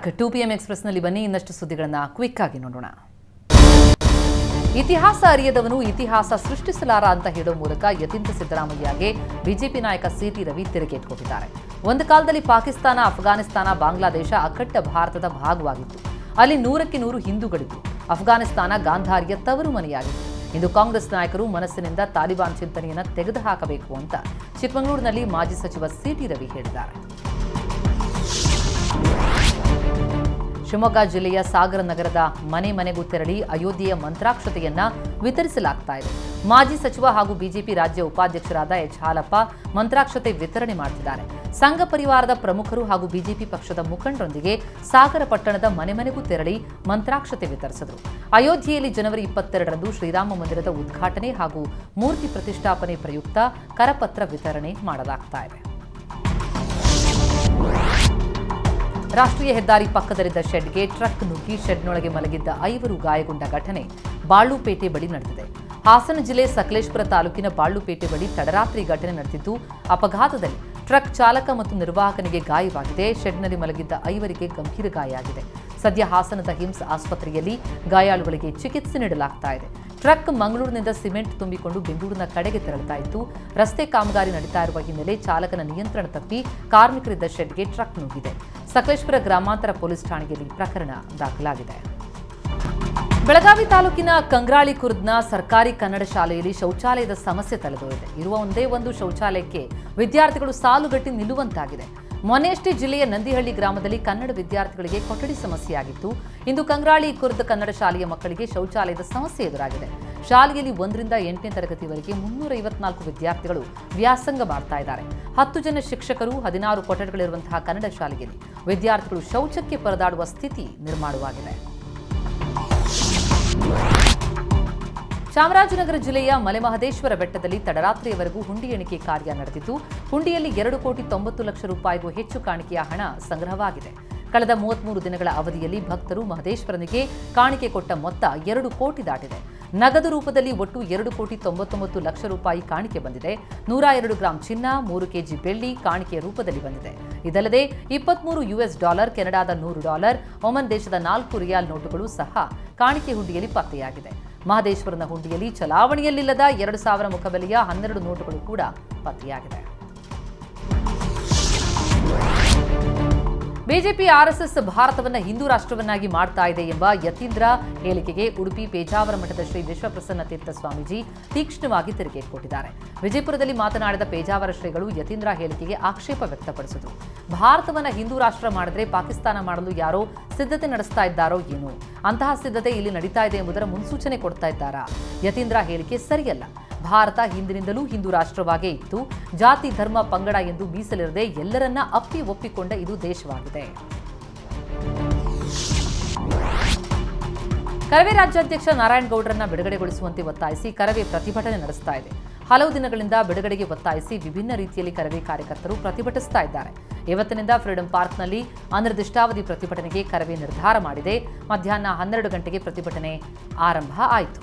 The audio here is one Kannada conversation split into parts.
ಟೂ ಪಿ ಎಂ ಎಕ್ಸ್ಪ್ರೆಸ್ನಲ್ಲಿ ಬನ್ನಿ ಇನ್ನಷ್ಟು ಸುದ್ದಿಗಳನ್ನು ಕ್ವಿಕ್ ಆಗಿ ನೋಡೋಣ ಇತಿಹಾಸ ಅರಿಯದವನು ಇತಿಹಾಸ ಸೃಷ್ಟಿಸಲಾರ ಅಂತ ಹೇಳೋ ಮೂಲಕ ಯತೀಂದ್ರ ಸಿದ್ದರಾಮಯ್ಯಗೆ ಬಿಜೆಪಿ ನಾಯಕ ಸಿಟಿ ರವಿ ತಿರುಗೇಟ್ ಕೊಟ್ಟಿದ್ದಾರೆ ಒಂದು ಕಾಲದಲ್ಲಿ ಪಾಕಿಸ್ತಾನ ಅಫ್ಘಾನಿಸ್ತಾನ ಬಾಂಗ್ಲಾದೇಶ ಅಖಂಡ ಭಾರತದ ಭಾಗವಾಗಿತ್ತು ಅಲ್ಲಿ ನೂರಕ್ಕೆ ನೂರು ಹಿಂದೂಗಳಿದ್ರು ಅಫ್ಘಾನಿಸ್ತಾನ ಗಾಂಧಾರಿಯ ತವರು ಮನೆಯಾಗಿತ್ತು ಇಂದು ಕಾಂಗ್ರೆಸ್ ನಾಯಕರು ಮನಸ್ಸಿನಿಂದ ತಾಲಿಬಾನ್ ಚಿಂತನೆಯನ್ನು ತೆಗೆದುಹಾಕಬೇಕು ಅಂತ ಚಿಕ್ಕಮಗಳೂರಿನಲ್ಲಿ ಮಾಜಿ ಸಚಿವ ಸಿಟಿ ರವಿ ಹೇಳಿದ್ದಾರೆ ಶಿವಮೊಗ್ಗ ಜಿಲ್ಲೆಯ ಸಾಗರ ನಗರದ ಮನೆ ಮನೆಗೂ ತೆರಳಿ ಅಯೋಧ್ಯೆಯ ಮಂತ್ರಾಕ್ಷತೆಯನ್ನ ವಿತರಿಸಲಾಗ್ತಾ ಇದೆ ಮಾಜಿ ಸಚಿವ ಹಾಗೂ ಬಿಜೆಪಿ ರಾಜ್ಯ ಉಪಾಧ್ಯಕ್ಷರಾದ ಎಚ್ ಹಾಲಪ್ಪ ಮಂತ್ರಾಕ್ಷತೆ ವಿತರಣೆ ಮಾಡುತ್ತಿದ್ದಾರೆ ಸಂಘ ಪರಿವಾರದ ಪ್ರಮುಖರು ಹಾಗೂ ಬಿಜೆಪಿ ಪಕ್ಷದ ಮುಖಂಡರೊಂದಿಗೆ ಸಾಗರ ಪಟ್ಟಣದ ಮನೆ ಮನೆಗೂ ತೆರಳಿ ಮಂತ್ರಾಕ್ಷತೆ ವಿತರಿಸಿದರು ಅಯೋಧ್ಯೆಯಲ್ಲಿ ಜನವರಿ ಇಪ್ಪತ್ತೆರಡರಂದು ಶ್ರೀರಾಮ ಮಂದಿರದ ಉದ್ಘಾಟನೆ ಹಾಗೂ ಮೂರ್ತಿ ಪ್ರತಿಷ್ಠಾಪನೆ ಪ್ರಯುಕ್ತ ಕರಪತ್ರ ವಿತರಣೆ ಮಾಡಲಾಗ್ತಾ ಇದೆ ರಾಷ್ಟ್ರೀಯ ಹೆದ್ದಾರಿ ಪಕ್ಕದಲ್ಲಿದ್ದ ಶೆಡ್ಗೆ ಟ್ರಕ್ ನುಗ್ಗಿ ಶೆಡ್ನೊಳಗೆ ಮಲಗಿದ್ದ ಐವರು ಗಾಯಗೊಂಡ ಘಟನೆ ಬಾಳುಪೇಟೆ ಬಳಿ ನಡೆದಿದೆ ಹಾಸನ ಜಿಲ್ಲೆ ಸಕಲೇಶ್ಪುರ ತಾಲೂಕಿನ ಬಾಳುಪೇಟೆ ಬಳಿ ತಡರಾತ್ರಿ ಘಟನೆ ನಡೆದಿದ್ದು ಅಪಘಾತದಲ್ಲಿ ಟ್ರಕ್ ಚಾಲಕ ಮತ್ತು ನಿರ್ವಾಹಕನಿಗೆ ಗಾಯವಾಗಿದೆ ಶೆಡ್ನಲ್ಲಿ ಮಲಗಿದ್ದ ಐವರಿಗೆ ಗಂಭೀರ ಗಾಯ ಆಗಿದೆ ಸದ್ಯ ಹಾಸನದ ಹಿಮ್ಸ್ ಆಸ್ಪತ್ರೆಯಲ್ಲಿ ಗಾಯಾಳುಗಳಿಗೆ ಚಿಕಿತ್ಸೆ ನೀಡಲಾಗ್ತಾ ಇದೆ ಟ್ರಕ್ ಮಂಗಳೂರಿನಿಂದ ಸಿಮೆಂಟ್ ತುಂಬಿಕೊಂಡು ಬೆಂಗಳೂರಿನ ಕಡೆಗೆ ತೆರಳುತ್ತಾ ಇತ್ತು ರಸ್ತೆ ಕಾಮಗಾರಿ ನಡೀತಾ ಇರುವ ಹಿನ್ನೆಲೆ ಚಾಲಕನ ನಿಯಂತ್ರಣ ತಪ್ಪಿ ಕಾರ್ಮಿಕರಿದ್ದ ಶೆಡ್ಗೆ ಟ್ರಕ್ ನುಗ್ಗಿದೆ ಸಕಲೇಶ್ಪುರ ಗ್ರಾಮಾಂತರ ಪೊಲೀಸ್ ಠಾಣೆಯಲ್ಲಿ ಪ್ರಕರಣ ದಾಖಲಾಗಿದೆ ಬೆಳಗಾವಿ ತಾಲೂಕಿನ ಕಂಗ್ರಾಳಿ ಕುರ್ದ್ನ ಸರ್ಕಾರಿ ಕನ್ನಡ ಶಾಲೆಯಲ್ಲಿ ಶೌಚಾಲಯದ ಸಮಸ್ಯೆ ತಲೆದೋರಿದೆ ಇರುವ ಒಂದೇ ಒಂದು ಶೌಚಾಲಯಕ್ಕೆ ವಿದ್ಯಾರ್ಥಿಗಳು ಸಾಲುಗಟ್ಟಿ ನಿಲ್ಲುವಂತಾಗಿದೆ ಮೊನ್ನೆಯಷ್ಟೇ ಜಿಲ್ಲೆಯ ನಂದಿಹಳ್ಳಿ ಗ್ರಾಮದಲ್ಲಿ ಕನ್ನಡ ವಿದ್ಯಾರ್ಥಿಗಳಿಗೆ ಕೊಠಡಿ ಸಮಸ್ಯೆಯಾಗಿತ್ತು ಇಂದು ಕಂಗ್ರಾಳಿ ಕುರ್ದ್ ಕನ್ನಡ ಶಾಲೆಯ ಮಕ್ಕಳಿಗೆ ಶೌಚಾಲಯದ ಸಮಸ್ಯೆ ಎದುರಾಗಿದೆ ಶಾಲೆಯಲ್ಲಿ ಒಂದರಿಂದ ಎಂಟನೇ ತರಗತಿವರೆಗೆ ಮುನ್ನೂರ ಐವತ್ನಾಲ್ಕು ವಿದ್ಯಾರ್ಥಿಗಳು ವ್ಯಾಸಂಗ ಮಾಡ್ತಾ ಇದ್ದಾರೆ ಹತ್ತು ಜನ ಶಿಕ್ಷಕರು ಹದಿನಾರು ಕೊಠಡಿಗಳಿರುವಂತಹ ಕನ್ನಡ ಶಾಲೆಯಲ್ಲಿ ವಿದ್ಯಾರ್ಥಿಗಳು ಶೌಚಕ್ಕೆ ಪರದಾಡುವ ಸ್ಥಿತಿ ನಿರ್ಮಾಣವಾಗಿದೆ ಚಾಮರಾಜನಗರ ಜಿಲ್ಲೆಯ ಮಲೆಮಹದೇಶ್ವರ ಬೆಟ್ಟದಲ್ಲಿ ತಡರಾತ್ರಿಯವರೆಗೂ ಹುಂಡಿ ಎಣಿಕೆ ಕಾರ್ಯ ನಡೆದಿದ್ದು ಹುಂಡಿಯಲ್ಲಿ ಎರಡು ಕೋಟಿ ತೊಂಬತ್ತು ಲಕ್ಷ ರೂಪಾಯಿಗೂ ಹೆಚ್ಚು ಕಾಣಿಕೆಯ ಹಣ ಸಂಗ್ರಹವಾಗಿದೆ ಕಳೆದ ಮೂವತ್ಮೂರು ದಿನಗಳ ಅವಧಿಯಲ್ಲಿ ಭಕ್ತರು ಮಹದೇಶ್ವರನಿಗೆ ಕಾಣಿಕೆ ಕೊಟ್ಟ ಮೊತ್ತ ಎರಡು ಕೋಟಿ ದಾಟಿದೆ ನಗದು ರೂಪದಲ್ಲಿ ಒಟ್ಟು ಎರಡು ಕೋಟಿ ತೊಂಬತ್ತೊಂಬತ್ತು ಲಕ್ಷ ರೂಪಾಯಿ ಕಾಣಿಕೆ ಬಂದಿದೆ ನೂರ ಎರಡು ಗ್ರಾಂ ಚಿನ್ನ ಮೂರು ಕೆಜಿ ಬೆಳ್ಳಿ ಕಾಣಿಕೆಯ ರೂಪದಲ್ಲಿ ಬಂದಿದೆ ಇದಲ್ಲದೆ ಇಪ್ಪತ್ಮೂರು ಯುಎಸ್ ಡಾಲರ್ ಕೆನಡಾದ ನೂರು ಡಾಲರ್ ಒಮನ್ ದೇಶದ ನಾಲ್ಕು ರಿಯಾಲ್ ನೋಟುಗಳು ಸಹ ಕಾಣಿಕೆ ಹುಂಡಿಯಲ್ಲಿ ಪತ್ತೆಯಾಗಿದೆ ಮಹದೇಶ್ವರನ ಹುಂಡಿಯಲ್ಲಿ ಚಲಾವಣೆಯಲ್ಲಿಲ್ಲದ ಎರಡು ಸಾವಿರ ಮುಖಬೆಲೆಯ ಹನ್ನೆರಡು ನೋಟುಗಳು ಕೂಡ ಪತ್ತೆಯಾಗಿದೆ ಬಿಜೆಪಿ ಆರ್ಎಸ್ಎಸ್ ಭಾರತವನ್ನ ಹಿಂದೂ ರಾಷ್ಟ್ರವನ್ನಾಗಿ ಮಾಡ್ತಾ ಇದೆ ಎಂಬ ಯತೀಂದ್ರ ಹೇಳಿಕೆಗೆ ಉಡುಪಿ ಪೇಜಾವರ ಮಠದ ಶ್ರೀ ವಿಶ್ವಪ್ರಸನ್ನ ತೀರ್ಥ ಸ್ವಾಮೀಜಿ ತೀಕ್ಷ್ಣವಾಗಿ ತಿರುಗೇಟ್ ಕೊಟ್ಟಿದ್ದಾರೆ ವಿಜಯಪುರದಲ್ಲಿ ಮಾತನಾಡಿದ ಪೇಜಾವರ ಶ್ರೀಗಳು ಯತೀಂದ್ರ ಹೇಳಿಕೆಗೆ ಆಕ್ಷೇಪ ವ್ಯಕ್ತಪಡಿಸಿದರು ಭಾರತವನ್ನ ಹಿಂದೂ ರಾಷ್ಟ್ರ ಮಾಡಿದ್ರೆ ಪಾಕಿಸ್ತಾನ ಮಾಡಲು ಯಾರೋ ಸಿದ್ಧತೆ ನಡೆಸ್ತಾ ಇದ್ದಾರೋ ಏನು ಅಂತಹ ಸಿದ್ಧತೆ ಇಲ್ಲಿ ನಡೀತಾ ಇದೆ ಎಂಬುದರ ಮುನ್ಸೂಚನೆ ಕೊಡ್ತಾ ಇದ್ದಾರಾ ಯತೀಂದ್ರ ಹೇಳಿಕೆ ಸರಿಯಲ್ಲ ಭಾರತ ಹಿಂದಿನಿಂದಲೂ ಹಿಂದೂ ರಾಷ್ಟ್ರವಾಗೇ ಇತ್ತು ಜಾತಿ ಧರ್ಮ ಪಂಗಡ ಎಂದು ಮೀಸಲಿರದೆ ಎಲ್ಲರನ್ನ ಅಪ್ಪಿ ಒಪ್ಪಿಕೊಂಡ ಇದು ದೇಶವಾಗಿದೆ ಕರವೇ ರಾಜ್ಯಾಧ್ಯಕ್ಷ ನಾರಾಯಣಗೌಡರನ್ನ ಬಿಡುಗಡೆಗೊಳಿಸುವಂತೆ ಒತ್ತಾಯಿಸಿ ಕರವೇ ಪ್ರತಿಭಟನೆ ನಡೆಸ್ತಾ ಇದೆ ಹಲವು ದಿನಗಳಿಂದ ಬಿಡುಗಡೆಗೆ ಒತ್ತಾಯಿಸಿ ವಿಭಿನ್ನ ರೀತಿಯಲ್ಲಿ ಕರವೇ ಕಾರ್ಯಕರ್ತರು ಪ್ರತಿಭಟಿಸ್ತಾ ಇದ್ದಾರೆ ಇವತ್ತಿನಿಂದ ಫ್ರೀಡಂ ಪಾರ್ಕ್ನಲ್ಲಿ ಅನಿರ್ದಿಷ್ಟಾವಧಿ ಪ್ರತಿಭಟನೆಗೆ ಕರವೇ ನಿರ್ಧಾರ ಮಾಡಿದೆ ಮಧ್ಯಾಹ್ನ ಹನ್ನೆರಡು ಗಂಟೆಗೆ ಪ್ರತಿಭಟನೆ ಆರಂಭ ಆಯಿತು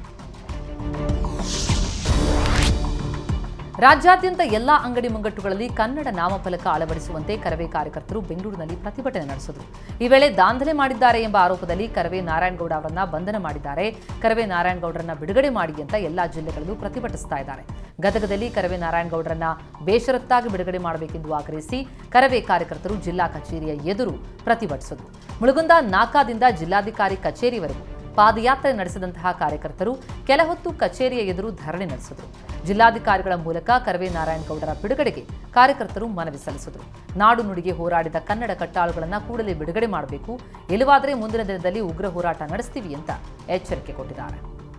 ರಾಜ್ಯಾದ್ಯಂತ ಎಲ್ಲಾ ಅಂಗಡಿ ಮುಂಗಟ್ಟುಗಳಲ್ಲಿ ಕನ್ನಡ ನಾಮಫಲಕ ಅಳವಡಿಸುವಂತೆ ಕರವೇ ಕಾರ್ಯಕರ್ತರು ಬೆಂಗಳೂರಿನಲ್ಲಿ ಪ್ರತಿಭಟನೆ ನಡೆಸಿದರು ಈ ವೇಳೆ ದಾಂಧಲೆ ಮಾಡಿದ್ದಾರೆ ಎಂಬ ಆರೋಪದಲ್ಲಿ ಕರವೇ ನಾರಾಯಣಗೌಡ ಅವರನ್ನ ಬಂಧನ ಮಾಡಿದ್ದಾರೆ ಕರವೇ ನಾರಾಯಣಗೌಡರನ್ನ ಬಿಡುಗಡೆ ಮಾಡಿ ಅಂತ ಎಲ್ಲಾ ಜಿಲ್ಲೆಗಳಲ್ಲೂ ಪ್ರತಿಭಟಿಸ್ತಾ ಇದ್ದಾರೆ ಗದಗದಲ್ಲಿ ಕರವೇ ನಾರಾಯಣಗೌಡರನ್ನ ಬೇಷರತ್ತಾಗಿ ಬಿಡುಗಡೆ ಮಾಡಬೇಕೆಂದು ಆಗ್ರಹಿಸಿ ಕರವೇ ಕಾರ್ಯಕರ್ತರು ಜಿಲ್ಲಾ ಕಚೇರಿಯ ಎದುರು ಪ್ರತಿಭಟಿಸಿದರು ಮುಳುಗುಂದ ನಾಕಾದಿಂದ ಜಿಲ್ಲಾಧಿಕಾರಿ ಕಚೇರಿವರೆಗೂ ಪಾದಯಾತ್ರೆ ನಡೆಸಿದಂತಹ ಕಾರ್ಯಕರ್ತರು ಕೆಲ ಹೊತ್ತು ಕಚೇರಿಯ ಎದುರು ಧರಣಿ ನಡೆಸಿದರು ಜಿಲ್ಲಾಧಿಕಾರಿಗಳ ಮೂಲಕ ಕರವೇ ನಾರಾಯಣಗೌಡರ ಬಿಡುಗಡೆಗೆ ಕಾರ್ಯಕರ್ತರು ಮನವಿ ಸಲ್ಲಿಸಿದರು ನಾಡು ನುಡಿಗೆ ಹೋರಾಡಿದ ಕನ್ನಡ ಕಟ್ಟಾಳುಗಳನ್ನು ಕೂಡಲೇ ಬಿಡುಗಡೆ ಮಾಡಬೇಕು ಇಲ್ಲವಾದರೆ ಮುಂದಿನ ದಿನದಲ್ಲಿ ಉಗ್ರ ಹೋರಾಟ ನಡೆಸ್ತೀವಿ ಅಂತ ಎಚ್ಚರಿಕೆ ಕೊಟ್ಟಿದ್ದಾರೆ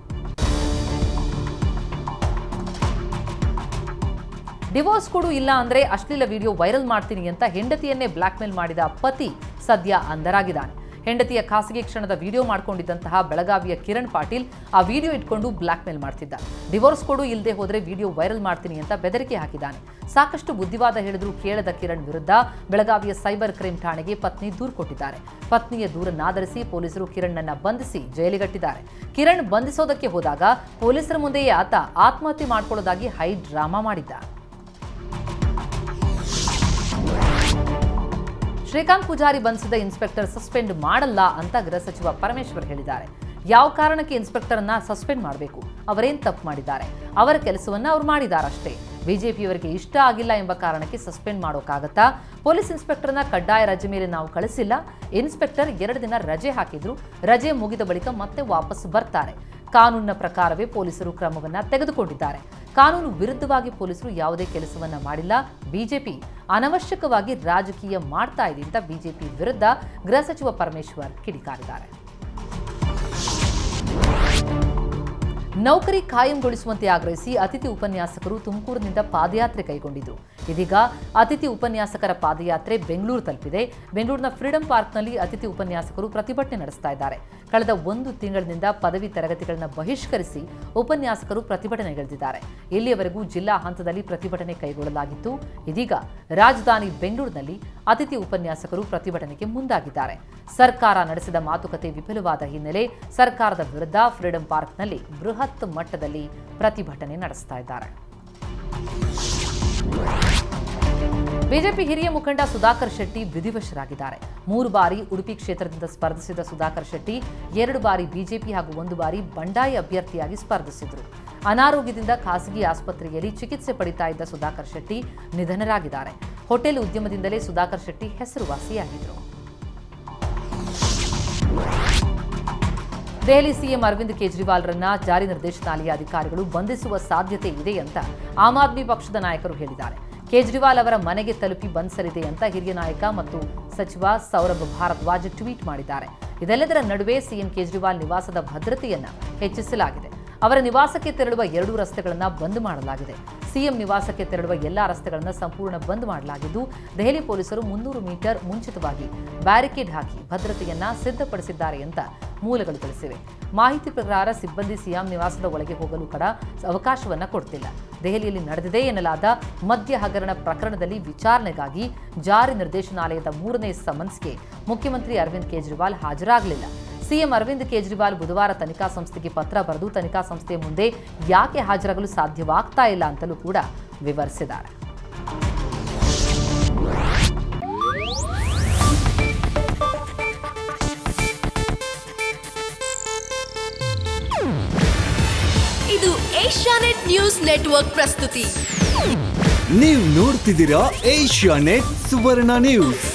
ಡಿವೋರ್ಸ್ ಕೊಡು ಇಲ್ಲ ಅಂದ್ರೆ ಅಶ್ಲೀಲ ವಿಡಿಯೋ ವೈರಲ್ ಮಾಡ್ತೀನಿ ಅಂತ ಹೆಂಡತಿಯನ್ನೇ ಬ್ಲಾಕ್ಮೇಲ್ ಮಾಡಿದ ಪತಿ ಸದ್ಯ ಅಂಧರಾಗಿದ್ದಾನೆ ಹೆಂಡತಿಯ ಖಾಸಗಿ ಕ್ಷಣದ ವಿಡಿಯೋ ಮಾಡ್ಕೊಂಡಿದ್ದಂತಹ ಬೆಳಗಾವಿಯ ಕಿರಣ್ ಪಾಟೀಲ್ ಆ ವಿಡಿಯೋ ಇಟ್ಕೊಂಡು ಬ್ಲಾಕ್ಮೇಲ್ ಮಾಡ್ತಿದ್ದ ಡಿವೋರ್ಸ್ ಕೊಡು ಇಲ್ಲದೆ ಹೋದ್ರೆ ವಿಡಿಯೋ ವೈರಲ್ ಮಾಡ್ತೀನಿ ಅಂತ ಬೆದರಿಕೆ ಹಾಕಿದ್ದಾನೆ ಸಾಕಷ್ಟು ಬುದ್ಧಿವಾದ ಹೇಳಿದ್ರು ಕೇಳದ ಕಿರಣ್ ವಿರುದ್ಧ ಬೆಳಗಾವಿಯ ಸೈಬರ್ ಕ್ರೈಮ್ ಠಾಣೆಗೆ ಪತ್ನಿ ದೂರು ಕೊಟ್ಟಿದ್ದಾರೆ ಪತ್ನಿಯ ದೂರನ್ನಾಧರಿಸಿ ಪೊಲೀಸರು ಕಿರಣ್ನನ್ನ ಬಂಧಿಸಿ ಜೈಲಿಗಟ್ಟಿದ್ದಾರೆ ಕಿರಣ್ ಬಂಧಿಸೋದಕ್ಕೆ ಹೋದಾಗ ಪೊಲೀಸರ ಮುಂದೆಯೇ ಆತ ಆತ್ಮಹತ್ಯೆ ಮಾಡ್ಕೊಳ್ಳೋದಾಗಿ ಹೈ ಡ್ರಾಮಾ ಮಾಡಿದ್ದ ಶ್ರೀಕಾಂತ್ ಪೂಜಾರಿ ಬಂಧಿಸಿದ ಇನ್ಸ್ಪೆಕ್ಟರ್ ಸಸ್ಪೆಂಡ್ ಮಾಡಲ್ಲ ಅಂತ ಗೃಹ ಸಚಿವ ಪರಮೇಶ್ವರ್ ಹೇಳಿದ್ದಾರೆ ಯಾವ ಕಾರಣಕ್ಕೆ ಇನ್ಸ್ಪೆಕ್ಟರ್ ಅನ್ನ ಸಸ್ಪೆಂಡ್ ಮಾಡಬೇಕು ಅವರೇನ್ ತಪ್ಪು ಮಾಡಿದ್ದಾರೆ ಅವರ ಕೆಲಸವನ್ನ ಅವ್ರು ಮಾಡಿದಾರಷ್ಟೇ ಬಿಜೆಪಿಯವರಿಗೆ ಇಷ್ಟ ಆಗಿಲ್ಲ ಎಂಬ ಕಾರಣಕ್ಕೆ ಸಸ್ಪೆಂಡ್ ಮಾಡೋಕ್ಕಾಗತ್ತಾ ಪೊಲೀಸ್ ಇನ್ಸ್ಪೆಕ್ಟರ್ನ ಕಡ್ಡಾಯ ರಜೆ ಮೇಲೆ ನಾವು ಕಳಿಸಿಲ್ಲ ಇನ್ಸ್ಪೆಕ್ಟರ್ ಎರಡು ದಿನ ರಜೆ ಹಾಕಿದ್ರು ರಜೆ ಮುಗಿದ ಬಳಿಕ ಮತ್ತೆ ವಾಪಸ್ ಬರ್ತಾರೆ ಕಾನೂನಿನ ಪ್ರಕಾರವೇ ಪೊಲೀಸರು ಕ್ರಮವನ್ನ ತೆಗೆದುಕೊಂಡಿದ್ದಾರೆ ಕಾನೂನು ವಿರುದ್ಧವಾಗಿ ಪೊಲೀಸರು ಯಾವುದೇ ಕೆಲಸವನ್ನ ಮಾಡಿಲ್ಲ ಬಿಜೆಪಿ ಅನವಶ್ಯಕವಾಗಿ ರಾಜಕೀಯ ಮಾಡ್ತಾ ಇದೆ ಅಂತ ಬಿಜೆಪಿ ವಿರುದ್ಧ ಗೃಹ ಸಚಿವ ಪರಮೇಶ್ವರ್ ಕಿಡಿಕಾರಿದ್ದಾರೆ ನೌಕರಿ ಕಾಯಂಗೊಳಿಸುವಂತೆ ಆಗ್ರಹಿಸಿ ಅತಿಥಿ ಉಪನ್ಯಾಸಕರು ತುಮಕೂರಿನಿಂದ ಪಾದಯಾತ್ರೆ ಕೈಗೊಂಡಿದ್ದು ಇದೀಗ ಅತಿಥಿ ಉಪನ್ಯಾಸಕರ ಪಾದಯಾತ್ರೆ ಬೆಂಗಳೂರು ತಲುಪಿದೆ ಬೆಂಗಳೂರಿನ ಫ್ರೀಡಂ ಪಾರ್ಕ್ನಲ್ಲಿ ಅತಿಥಿ ಉಪನ್ಯಾಸಕರು ಪ್ರತಿಭಟನೆ ನಡೆಸ್ತಾ ಇದ್ದಾರೆ ಕಳೆದ ಒಂದು ತಿಂಗಳಿನಿಂದ ಪದವಿ ತರಗತಿಗಳನ್ನು ಬಹಿಷ್ಕರಿಸಿ ಉಪನ್ಯಾಸಕರು ಪ್ರತಿಭಟನೆಗಿಳಿದಿದ್ದಾರೆ ಇಲ್ಲಿಯವರೆಗೂ ಜಿಲ್ಲಾ ಹಂತದಲ್ಲಿ ಪ್ರತಿಭಟನೆ ಕೈಗೊಳ್ಳಲಾಗಿತ್ತು ಇದೀಗ ರಾಜಧಾನಿ ಬೆಂಗಳೂರಿನಲ್ಲಿ ಅತಿಥಿ ಉಪನ್ಯಾಸಕರು ಪ್ರತಿಭಟನೆಗೆ ಮುಂದಾಗಿದ್ದಾರೆ ಸರ್ಕಾರ ನಡೆಸಿದ ಮಾತುಕತೆ ವಿಫಲವಾದ ಹಿನ್ನೆಲೆ ಸರ್ಕಾರದ ವಿರುದ್ಧ ಫ್ರೀಡಂ ಪಾರ್ಕ್ನಲ್ಲಿ ಬೃಹತ್ ಮಟ್ಟದಲ್ಲಿ ಪ್ರತಿಭಟನೆ ನಡೆಸ್ತಾ ಇದ್ದಾರೆ ಬಿಜೆಪಿ ಹಿರಿಯ ಮುಖಂಡ ಸುಧಾಕರ್ ಶೆಟ್ಟಿ ವಿಧಿವಶರಾಗಿದ್ದಾರೆ ಮೂರು ಬಾರಿ ಉಡುಪಿ ಕ್ಷೇತ್ರದಿಂದ ಸ್ಪರ್ಧಿಸಿದ ಸುಧಾಕರ್ ಶೆಟ್ಟಿ ಎರಡು ಬಾರಿ ಬಿಜೆಪಿ ಹಾಗೂ ಒಂದು ಬಾರಿ ಬಂಡಾಯ ಅಭ್ಯರ್ಥಿಯಾಗಿ ಸ್ಪರ್ಧಿಸಿದರು ಅನಾರೋಗ್ಯದಿಂದ ಖಾಸಗಿ ಆಸ್ಪತ್ರೆಯಲ್ಲಿ ಚಿಕಿತ್ಸೆ ಪಡಿತಾ ಇದ್ದ ಸುಧಾಕರ್ ಶೆಟ್ಟಿ ನಿಧನರಾಗಿದ್ದಾರೆ ಹೋಟೆಲ್ ಉದ್ಯಮದಿಂದಲೇ ಸುಧಾಕರ್ ಶೆಟ್ಟಿ ಹೆಸರುವಾಸಿಯಾಗಿದ್ದರು ದೆಹಲಿ ಸಿಎಂ ಅರವಿಂದ್ ಕೇಜ್ರಿವಾಲ್ರನ್ನ ಜಾರಿ ನಿರ್ದೇಶನಾಲಯ ಅಧಿಕಾರಿಗಳು ಬಂಧಿಸುವ ಸಾಧ್ಯತೆ ಇದೆ ಅಂತ ಆಮ್ ಆದ್ಮಿ ಪಕ್ಷದ ನಾಯಕರು ಹೇಳಿದ್ದಾರೆ ಕೇಜ್ರಿವಾಲ್ ಅವರ ಮನೆಗೆ ತಲುಪಿ ಬಂಧಿಸಲಿದೆ ಅಂತ ಹಿರಿಯ ನಾಯಕ ಮತ್ತು ಸಚಿವ ಸೌರಭ್ ಭಾರದ್ವಾಜ್ ಟ್ವೀಟ್ ಮಾಡಿದ್ದಾರೆ ಇದೆಲ್ಲದರ ನಡುವೆ ಸಿಎಂ ಕೇಜ್ರಿವಾಲ್ ನಿವಾಸದ ಭದ್ರತೆಯನ್ನ ಹೆಚ್ಚಿಸಲಾಗಿದೆ ಅವರ ನಿವಾಸಕ್ಕೆ ತೆರಳುವ ಎರಡೂ ರಸ್ತೆಗಳನ್ನು ಬಂದ್ ಮಾಡಲಾಗಿದೆ ಸಿಎಂ ನಿವಾಸಕ್ಕೆ ತೆರಳುವ ಎಲ್ಲಾ ರಸ್ತೆಗಳನ್ನು ಸಂಪೂರ್ಣ ಬಂದ್ ಮಾಡಲಾಗಿದ್ದು ದೆಹಲಿ ಪೊಲೀಸರು ಮುನ್ನೂರು ಮೀಟರ್ ಮುಂಚಿತವಾಗಿ ಬ್ಯಾರಿಕೇಡ್ ಹಾಕಿ ಭದ್ರತೆಯನ್ನ ಸಿದ್ಧಪಡಿಸಿದ್ದಾರೆ ಅಂತ ಮೂಲಗಳು ತಿಳಿಸಿವೆ ಮಾಹಿತಿ ಪ್ರಕಾರ ಸಿಬ್ಬಂದಿ ಸಿಎಂ ನಿವಾಸದ ಒಳಗೆ ಹೋಗಲು ಕೂಡ ಅವಕಾಶವನ್ನ ಕೊಡ್ತಿಲ್ಲ ದೆಹಲಿಯಲ್ಲಿ ನಡೆದಿದೆ ಎನ್ನಲಾದ ಮದ್ಯ ಹಗರಣ ಪ್ರಕರಣದಲ್ಲಿ ವಿಚಾರಣೆಗಾಗಿ ಜಾರಿ ನಿರ್ದೇಶನಾಲಯದ ಮೂರನೇ ಸಮನ್ಸ್ಗೆ ಮುಖ್ಯಮಂತ್ರಿ ಅರವಿಂದ್ ಕೇಜ್ರಿವಾಲ್ ಹಾಜರಾಗಲಿಲ್ಲ ಸಿಎಂ ಅರವಿಂದ್ ಕೇಜ್ರಿವಾಲ್ ಬುಧವಾರ ತನಿಖಾ ಸಂಸ್ಥೆಗೆ ಪತ್ರ ಬರೆದು ತನಿಖಾ ಸಂಸ್ಥೆಯ ಮುಂದೆ ಯಾಕೆ ಹಾಜರಾಗಲು ಸಾಧ್ಯವಾಗ್ತಾ ಇಲ್ಲ ಅಂತಲೂ ಕೂಡ ವಿವರಿಸಿದ್ದಾರೆ ಇದು ಏಷ್ಯಾನೆಟ್ ನ್ಯೂಸ್ ನೆಟ್ವರ್ಕ್ ಪ್ರಸ್ತುತಿ ನೀವು ನೋಡ್ತಿದ್ದೀರಾ ಏಷ್ಯಾ ನೆಟ್ ಸುವರ್ಣ ನ್ಯೂಸ್